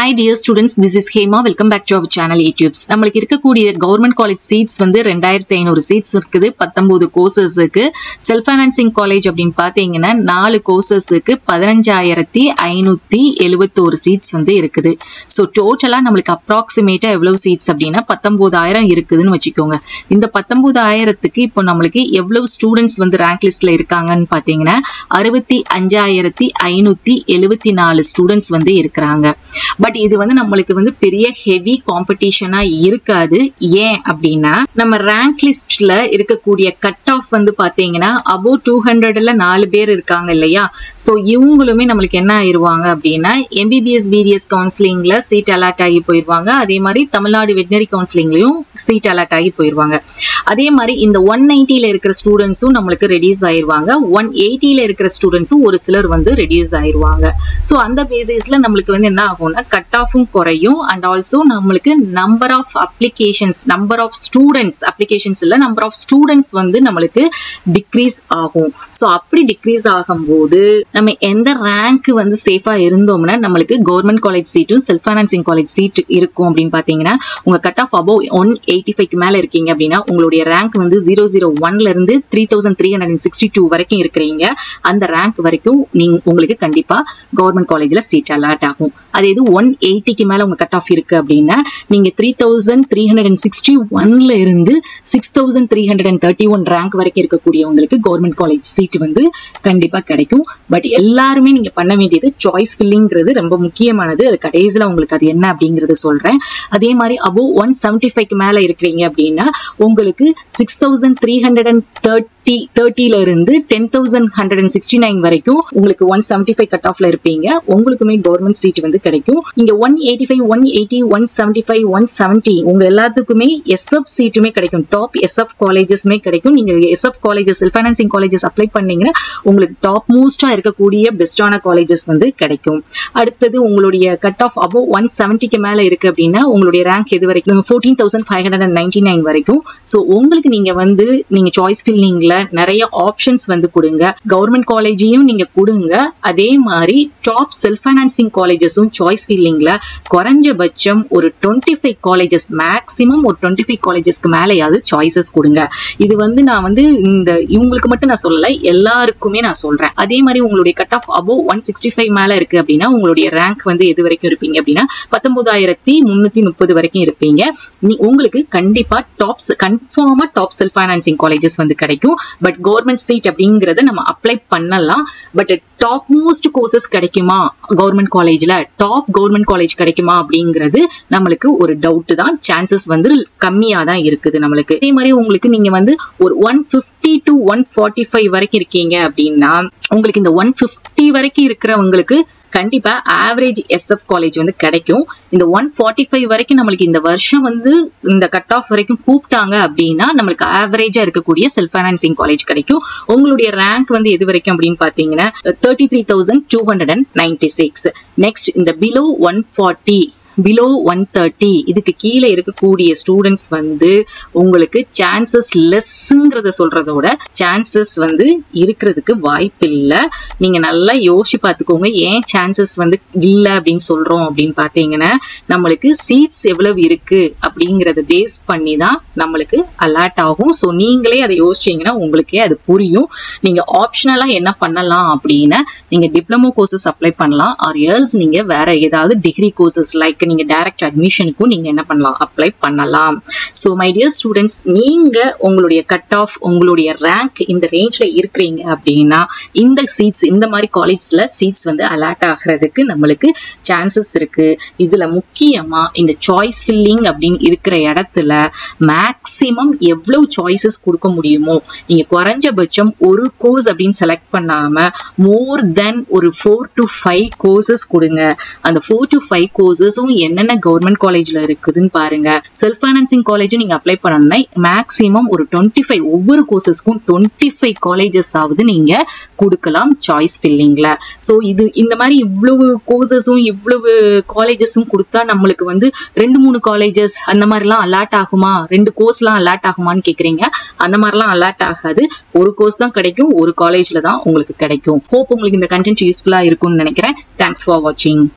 hi dear students this is Hema welcome back to our channel யூடியூப்ஸ் நம்மளுக்கு இருக்கக்கூடிய government college seeds வந்து ரெண்டாயிரத்தி ஐநூறு சீட்ஸ் இருக்குது பத்தொன்பது கோர்சஸுக்கு செல்ஃப் ஃபைனான்சிங் காலேஜ் அப்படின்னு பார்த்தீங்கன்னா நாலு கோர்சஸுக்கு பதினஞ்சாயிரத்தி ஐநூத்தி எழுபத்தோரு சீட்ஸ் வந்து இருக்குது ஸோ டோட்டலாக நம்மளுக்கு அப்ராக்சிமேட்டா எவ்வளவு சீட்ஸ் அப்படின்னா பத்தொன்பதாயிரம் இருக்குதுன்னு வச்சுக்கோங்க இந்த பத்தொன்பதாயிரத்துக்கு இப்போ நம்மளுக்கு எவ்வளவு ஸ்டூடெண்ட்ஸ் வந்து ரேங்க் லிஸ்ட்ல இருக்காங்கன்னு பார்த்தீங்கன்னா அறுபத்தி அஞ்சாயிரத்தி ஐநூத்தி எழுபத்தி நாலு ஸ்டூடெண்ட்ஸ் வந்து இருக்கிறாங்க பட் இது வந்து நம்மளுக்கு வந்து பெரிய ஹெவி காம்படிஷனா இருக்காது ஏன் அப்படின்னா நம்ம ரேங்க் லிஸ்ட்ல இருக்கக்கூடிய கட் ஆஃப் வந்து பாத்தீங்கன்னா அபோவ் டூ ஹண்ட்ரட்ல நாலு பேர் இருக்காங்க இல்லையா ஸோ இவங்களுமே நம்மளுக்கு என்ன ஆயிருவாங்க அப்படின்னா எம்பிபிஎஸ் பிடிஎஸ் கவுன்சிலிங்ல சீட் அலாட் ஆகி போயிருவாங்க அதே மாதிரி தமிழ்நாடு வெட்டினரி கவுன்சிலிங்லயும் சீட் அலாட் ஆகி போயிருவாங்க அதே மாதிரி இந்த ஒன் நைன்டில இருக்கிற ஸ்டூடெண்ட்ஸும் நம்மளுக்கு ரெடியூஸ் ஆயிருவாங்க ஒன் எயிட்டில இருக்கிற ஸ்டூடெண்ட்ஸும் ஒரு சிலர் வந்து ரெடியூஸ் ஆயிருவாங்க ஸோ அந்த பேசிஸ்ல நம்மளுக்கு வந்து என்ன ஆகும்னா கட் ஆஃபும் குறையும் அண்ட் ஆல்சோ நம்மளுக்கு number of applications number of students applications இல்ல நம்பர் ஆஃப் ஸ்டூடெண்ட்ஸ் வந்து நம்மளுக்கு டிக்ரீஸ் ஆகும் ஸோ அப்படி டிக்ரீஸ் ஆகும்போது நம்ம எந்த ரேங்க் வந்து சேஃபா இருந்தோம்னா நம்மளுக்கு கவர்மெண்ட் காலேஜ் சீட்டும் செல்ஃப் ஃபைனான்சிங் காலேஜ் சீட் இருக்கும் அப்படின்னு பாத்தீங்கன்னா உங்க cut off above one eighty ஃபைவ்க்கு மேல இருக்கீங்க அப்படின்னா உங்களுடைய ரேங்க் வந்து ஜீரோ ஜீரோ ஒன்ல இருந்து three thousand three hundred sixty two வரைக்கும் இருக்கிறீங்க அந்த ரேங்க் வரைக்கும் நீங்க உங்களுக்கு கண்டிப்பா கவர்மெண்ட் காலேஜ்ல சீட் அலாட் ஆகும் அதே இது ஒன் எயிட்டிக்கு மேல உங்க கட் ஆஃப் இருக்கு அப்படின்னா நீங்க three thousand three hundred and sixty ஒன்ல இருந்து six thousand three hundred and thirty one rank வரைக்கும் இருக்கக்கூடியவங்களுக்கு கவர்மெண்ட் காலேஜ் சீட் வந்து கண்டிப்பா கிடைக்கும் பட் எல்லாருமே நீங்க பண்ண வேண்டியது சாய்ஸ் ஃபில்லிங்கிறது ரொம்ப முக்கியமானது அது கடைசியில உங்களுக்கு அது என்ன அப்படிங்கறது சொல்றேன் அதே மாதிரி அபோவ் ஒன் செவன்டி ஃபைவ்க்கு மேல இருக்கிறீங்க அப்படின்னா உங்களுக்கு six thousand three hundred and thirty தேர்ட்டில இருந்து ten thousand hundred and sixty nine வரைக்கும் உங்களுக்கு ஒன் செவன்டி ஃபைவ் கட் ஆஃப்ல இருப்பீங்க உங்களுக்குமே கவர்மெண்ட் சீட் வந்து கிடைக்கும் இங்க one eighty five one eighty one seventy five one seventy உங்க எல்லாத்துக்குமே எஸ்எஃப் சீட்டுமே கிடைக்கும் டாப் எஸ்எஃப் காலேஜஸ்மே கிடைக்கும் நீங்க SF colleges self financing colleges apply பண்ணீங்கன்னா உங்களுக்கு டாப் மோஸ்டா இருக்கக்கூடிய பெஸ்டான காலேஜஸ் வந்து கிடைக்கும் அடுத்தது உங்களுடைய கட் ஆஃப் அபோவ் ஒன் செவன்டிக்கு மேல இருக்கு அப்படின்னா உங்களுடைய ரேங்க் எது வரைக்கும் fourteen thousand five hundred and ninety nine வரைக்கும் ஸோ உங்களுக்கு நீங்க வந்து நீங்க சாய்ஸ் ஃபில்லிங்ல நிறைய ஆப்ஷன்ஸ் வந்து கொடுங்க கவர்மெண்ட் காலேஜையும் நீங்க கொடுங்க அதே மாதிரி டாப் செல்ஃப் ஃபைனான்சிங் காலேஜஸும் சாய்ஸ் ஃபில்லிங்ல குறைஞ்சபட்சம் ஒரு டுவெண்ட்டி ஃபைவ் காலேஜஸ் மேக்ஸிமம் ஒரு டுவெண்ட்டி ஃபைவ் காலேஜஸ்க்கு மேலேயாவது சாய்ஸஸ் கொடுங்க இது வந்து நான் வந்து இந்த இவங்களுக்கு மட்டும் நான் சொல்லல எல்லாருக்குமே நான் சொல்றேன் அதே மாதிரி உங்களுடைய cut off above one sixty five மேல இருக்கு அப்படின்னா உங்களுடைய ரேங்க் வந்து எது வரைக்கும் இருப்பீங்க அப்படின்னா பத்தொன்பதாயிரத்தி முன்னூத்தி முப்பது வரைக்கும் இருப்பீங்க நீ உங்களுக்கு கண்டிப்பா டாப் கன்ஃபார்மா டாப் செல்ஃப் ஃபைனான்சிங் காலேஜஸ் வந்து கிடைக்கும் பட் கவர்மெண்ட் சீட் அப்படிங்கறத நம்ம அப்ளை பண்ணலாம் பட் டாப் மோஸ்ட் கோர்சஸ் கிடைக்குமா கவர்மெண்ட் காலேஜ்ல டாப் கவர்மெண்ட் காலேஜ் கிடைக்குமா அப்படிங்கிறது நம்மளுக்கு ஒரு டவுட் தான் சான்சஸ் வந்து கம்மியா தான் இருக்குது நம்மளுக்கு அதே மாதிரி உங்களுக்கு நீங்க வந்து ஒரு one fifty to one forty five வரைக்கும் இருக்கீங்க அப்படின்னா உங்களுக்கு இந்த ஒன் பிப்டி வரைக்கும் இருக்கிறவங்களுக்கு கண்டிப்பா ஆவரேஜ் எஸ்எஃப் காலேஜ் வந்து கிடைக்கும் இந்த ஒன் ஃபார்ட்டி ஃபைவ் வரைக்கும் நம்மளுக்கு இந்த வருஷம் வந்து இந்த கட் ஆஃப் வரைக்கும் கூப்பிட்டாங்க அப்படின்னா நம்மளுக்கு ஆவரேஜா இருக்கக்கூடிய செல்ஃப் ஃபைனான்சிங் காலேஜ் கிடைக்கும் உங்களுடைய ரேங்க் வந்து எது வரைக்கும் அப்படின்னு பாத்தீங்கன்னா thirty three thousand two hundred and ninety six next இந்த below one forty below one thirty இதுக்கு கீழே இருக்கக்கூடிய ஸ்டூடெண்ட்ஸ் வந்து உங்களுக்கு சான்சஸ் லெஸ்ங்கிறத சொல்றதோட சான்சஸ் வந்து இருக்கிறதுக்கு வாய்ப்பு இல்லை நீங்க நல்லா யோசிச்சு பார்த்துக்கோங்க ஏன் சான்சஸ் வந்து இல்லை அப்படின்னு சொல்றோம் அப்படின்னு பார்த்தீங்கன்னா நம்மளுக்கு சீட்ஸ் எவ்வளவு இருக்கு அப்படிங்கறத பேஸ் பண்ணி தான் நம்மளுக்கு அலர்ட் ஆகும் ஸோ நீங்களே அதை யோசிச்சீங்கன்னா உங்களுக்கே அது புரியும் நீங்க ஆப்ஷனலா என்ன பண்ணலாம் அப்படின்னா நீங்க டிப்ளமோ கோர்சஸ் அப்ளை பண்ணலாம் ஆர் எல்ஸ் நீங்க வேற ஏதாவது டிகிரி கோர்சஸ் லைக் நீங்க டைரக்ட் அட்மிஷனுக்கும் நீங்க என்ன பண்ணலாம் அப்ளை பண்ணலாம் ஸோ மை டியர் ஸ்டூடெண்ட்ஸ் நீங்க உங்களுடைய கட் ஆஃப் உங்களுடைய ரேங்க் இந்த ரேஞ்ச்ல இருக்கிறீங்க அப்படின்னா இந்த சீட்ஸ் இந்த மாதிரி காலேஜ்ல சீட்ஸ் வந்து அலர்ட் ஆகிறதுக்கு நம்மளுக்கு சான்சஸ் இருக்கு இதுல முக்கியமா இந்த சாய்ஸ் ஃபில்லிங் அப்படின்னு இருக்கிற இடத்துல மேக்சிமம் எவ்வளவு சாய்ஸஸ் கொடுக்க முடியுமோ நீங்க குறைஞ்சபட்சம் ஒரு கோர்ஸ் அப்படின்னு செலக்ட் பண்ணாம மோர் தென் ஒரு ஃபோர் டு ஃபைவ் கோர்சஸ் கொடுங்க அந்த ஃபோர் டு ஃபைவ் கோர்சஸும் என்னென்ன கவர்மெண்ட் காலேஜ்ல இருக்குதுன்னு பாருங்க செல்ஃப் ஃபைனான்சிங் காலேஜ் நீங்க அப்ளை பண்ணணும்னா மேக்ஸிமம் ஒரு டுவெண்ட்டி ஃபைவ் ஒவ்வொரு கோர்சஸ்க்கும் டுவெண்ட்டி ஃபைவ் காலேஜஸ் ஆகுது நீங்க கொடுக்கலாம் சாய்ஸ் ஃபில்லிங்ல ஸோ இது இந்த மாதிரி இவ்வளவு கோர்சஸும் இவ்வளவு காலேஜஸும் கொடுத்தா நம்மளுக்கு வந்து ரெண்டு மூணு காலேஜஸ் அந்த மாதிரிலாம் அலாட் ஆகுமா ரெண்டு கோர்ஸ்லாம் அலாட் ஆகுமான்னு கேக்குறீங்க அந்த மாதிரிலாம் அலாட் ஆகாது ஒரு கோர்ஸ் தான் கிடைக்கும் ஒரு காலேஜ்ல தான் உங்களுக்கு கிடைக்கும் ஹோப் உங்களுக்கு இந்த கண்டென்ட் யூஸ்ஃபுல்லா இருக்கும்னு நினைக்கிறேன் தேங்க்ஸ் ஃபார் வாட்சிங்